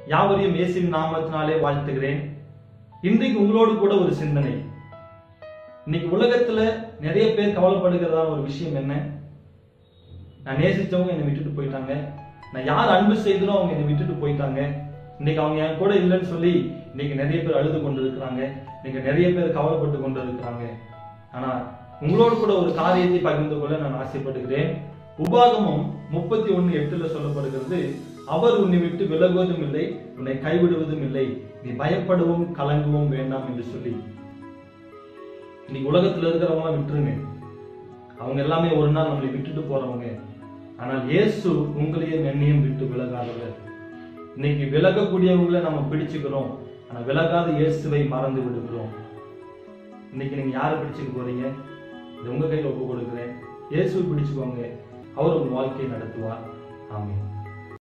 யாவரையும் இயேசுவின் நாமத்தினாலே வாழ்த்துகிறேன் இன்றைக்கு உங்களோடு கூட ஒரு சிந்தனை இன்னைக்கு உலகத்துல நிறைய பேர் கவலைப்படுகிறதான ஒரு விஷயம் என்ன நான் நேசிச்சவங்க என்னை விட்டுட்டு போயிட்டாங்க நான் யார் அன்பு செய்தனோ அவங்க என்னை விட்டுட்டு போயிட்டாங்க இன்னைக்கு அவங்க என் கூட இல்லைன்னு சொல்லி இன்னைக்கு நிறைய பேர் அழுது கொண்டு இருக்கிறாங்க இன்னைக்கு நிறைய பேர் கவலைப்பட்டு கொண்டு இருக்கிறாங்க ஆனா உங்களோடு கூட ஒரு காரியத்தை பகிர்ந்து கொள்ள நான் ஆசைப்படுகிறேன் உபாகமம் முப்பத்தி ஒண்ணு எட்டுல சொல்லப்படுகிறது அவர் உன்னை விட்டு விலகுவதும் இல்லை உன்னை கைவிடுவதும் இல்லை நீ பயப்படவும் கலங்கவும் வேண்டாம் என்று சொல்லி இன்னைக்கு உலகத்துல இருக்கிறவங்க விட்டுருங்க அவங்க எல்லாமே ஒரு நாள் நம்மளை விட்டுட்டு போறவங்க ஆனால் இயேசு உங்களையும் என்னையும் விட்டு விலகாதவர் இன்னைக்கு விலகக்கூடியவங்களை நம்ம பிடிச்சுக்கிறோம் ஆனா விலகாத இயேசுவை மறந்து விடுகிறோம் இன்னைக்கு நீங்க யாரை பிடிச்சுக்க போறீங்க இது உங்க கையில ஒப்பு கொடுக்கிறேன் இயேசுவை பிடிச்சுக்கோங்க அவர் உங்க வாழ்க்கையை நடத்துவார் ஆமென்